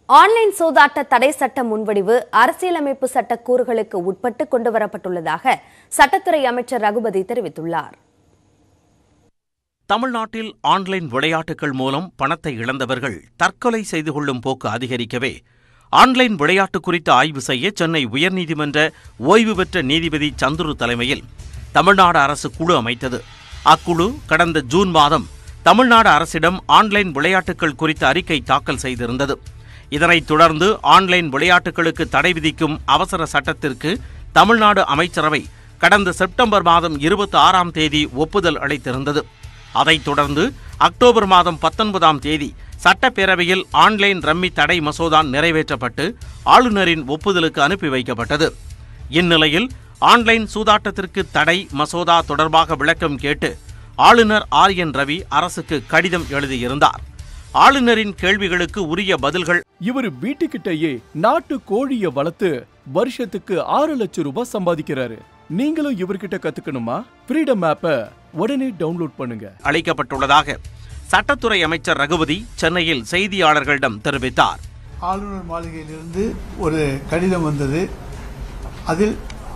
online சூதாட்ட தடை சட்ட முன்வடிவு அரசியலமைப்பு சட்ட கூறுகளுக்கு உட்பட்டு கொண்டுவரப்பட்டுள்ளதாக சட்டத்துறை அமைச்சர் ரகுபதி தெரிவித்துள்ளார் தமிழ்நாட்டில் ஆன்லைன் விளையாட்டுகள் மூலம் பணத்தை இழந்தவர்கள் தற்கொலை செய்து கொள்ளும் போக்கு அதிகரிக்கவே ஆன்லைன் விளையாட்டு குறித்து ஆய்வு செய்ய சென்னை உயர்நீதிமன்ற ஓய்வு பெற்ற நீதிபதி சந்துரு தலைமையில் தமிழ்நாடு அரசு குழு அமைத்தது அக்குழு கடந்த ஜூன் மாதம் தமிழ்நாடு அரசிடம் ஆன்லைன் விளையாட்டுகள் குறித்த அறிக்கை தாக்கல் செய்திருந்தது இதனைத் தொடர்ந்து ஆன்லைன் விளையாட்டுகளுக்கு தடை விதிக்கும் அவசர சட்டத்திற்கு தமிழ்நாடு அமைச்சரவை கடந்த செப்டம்பர் மாதம் இருபத்தி ஆறாம் தேதி ஒப்புதல் அளித்திருந்தது அதைத் தொடர்ந்து அக்டோபர் மாதம் பத்தொன்பதாம் தேதி சட்டப்பேரவையில் ஆன்லைன் ரம்மி தடை மசோதா நிறைவேற்றப்பட்டு ஆளுநரின் ஒப்புதலுக்கு அனுப்பி வைக்கப்பட்டது இந்நிலையில் ஆன்லைன் சூதாட்டத்திற்கு தடை மசோதா தொடர்பாக விளக்கம் கேட்டு ஆளுநர் ஆர் என் ரவி அரசுக்கு கடிதம் எழுதியிருந்தார் ஆளுநரின் கேள்விகளுக்கு உரிய பதில்கள் இவர் வீட்டுக்கிட்டயே நாட்டு கோழிய வளர்த்து வருஷத்துக்கு ஆறு லட்சம் ரூபாய் சம்பாதிக்கிறாரு நீங்களும் இவர்கிட்ட கத்துக்கணுமா ஃப்ரீடம் ஆப்பை உடனே டவுன்லோட் பண்ணுங்க அளிக்கப்பட்டுள்ளதாக சட்டத்துறை அமைச்சர் ரகுபதி சென்னையில் செய்தியாளர்களிடம் தெரிவித்தார் ஆளுநர் மாளிகையிலிருந்து ஒரு கடிதம் வந்தது அதில்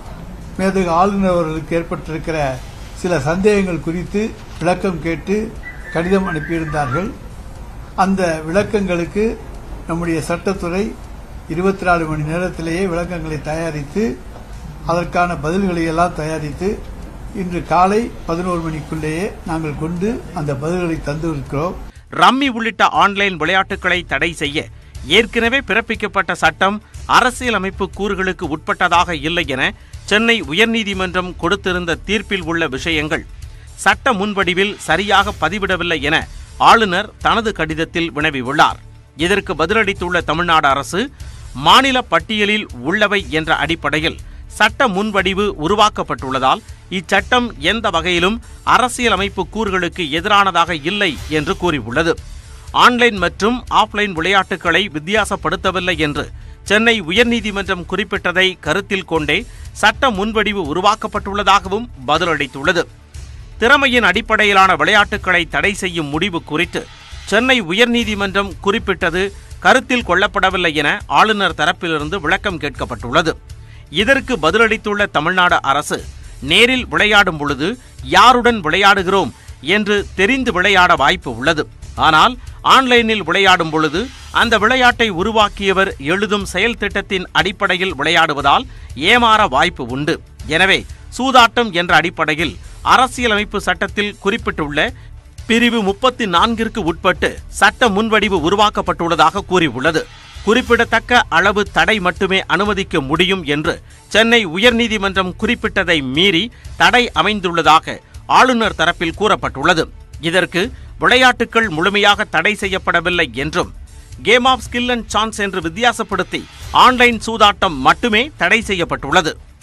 மேதகு ஆளுநர் அவர்களுக்கு ஏற்பட்டிருக்கிற சில சந்தேகங்கள் குறித்து விளக்கம் கேட்டு கடிதம் அனுப்பியிருந்தார்கள் அந்த விளக்கங்களுக்கு நம்முடைய சட்டத்துறை இருபத்தி நாலு மணி நேரத்திலேயே விளக்கங்களை தயாரித்து அதற்கான பதில்களை எல்லாம் தயாரித்து இன்று காலை பதினோரு மணிக்குள்ளேயே நாங்கள் கொண்டு அந்த பதில்களை தந்திருக்கிறோம் ரம்மி உள்ளிட்ட ஆன்லைன் விளையாட்டுகளை தடை செய்ய ஏற்கனவே பிறப்பிக்கப்பட்ட சட்டம் அரசியலமைப்பு கூறுகளுக்கு உட்பட்டதாக இல்லை என சென்னை உயர்நீதிமன்றம் கொடுத்திருந்த தீர்ப்பில் உள்ள விஷயங்கள் சட்ட முன்வடிவில் சரியாக பதிவிடவில்லை என ஆளுநர் தனது கடிதத்தில் வினவியுள்ளார் இதற்கு பதிலளித்துள்ள தமிழ்நாடு அரசு மாநில பட்டியலில் உள்ளவை என்ற அடிப்படையில் சட்ட முன்வடிவு உருவாக்கப்பட்டுள்ளதால் இச்சட்டம் எந்த வகையிலும் அரசியலமைப்பு கூறுகளுக்கு எதிரானதாக இல்லை என்று கூறியுள்ளது ஆன்லைன் மற்றும் ஆஃப்லைன் விளையாட்டுகளை வித்தியாசப்படுத்தவில்லை என்று சென்னை உயர்நீதிமன்றம் குறிப்பிட்டதை கருத்தில் கொண்டே சட்ட முன்வடிவு உருவாக்கப்பட்டுள்ளதாகவும் பதிலளித்துள்ளது திறமையின் அடிப்படையிலான விளையாட்டுகளை தடை செய்யும் முடிவு குறித்து சென்னை உயர்நீதிமன்றம் குறிப்பிட்டது கருத்தில் கொள்ளப்படவில்லை என ஆளுநர் தரப்பிலிருந்து விளக்கம் கேட்கப்பட்டுள்ளது இதற்கு பதிலளித்துள்ள தமிழ்நாடு அரசு நேரில் விளையாடும் பொழுது யாருடன் விளையாடுகிறோம் என்று தெரிந்து விளையாட வாய்ப்பு உள்ளது ஆனால் ஆன்லைனில் விளையாடும் பொழுது அந்த விளையாட்டை உருவாக்கியவர் எழுதும் செயல் திட்டத்தின் அடிப்படையில் விளையாடுவதால் ஏமாற வாய்ப்பு உண்டு எனவே சூதாட்டம் என்ற அடிப்படையில் அரசியலமைப்பு சட்டத்தில் குறிப்பிட்டுள்ள பிரிவு முப்பத்தி நான்கிற்கு உட்பட்டு சட்ட முன்வடிவு உருவாக்கப்பட்டுள்ளதாக கூறியுள்ளது குறிப்பிடத்தக்க அளவு தடை மட்டுமே அனுமதிக்க முடியும் என்று சென்னை உயர்நீதிமன்றம் குறிப்பிட்டதை மீறி தடை அமைந்துள்ளதாக ஆளுநர் தரப்பில் கூறப்பட்டுள்ளது இதற்கு விளையாட்டுகள் முழுமையாக தடை செய்யப்படவில்லை என்றும் game of skill and chance என்று வித்தியாசப்படுத்தி ஆன்லைன் சூதாட்டம் மட்டுமே தடை செய்யப்பட்டுள்ளது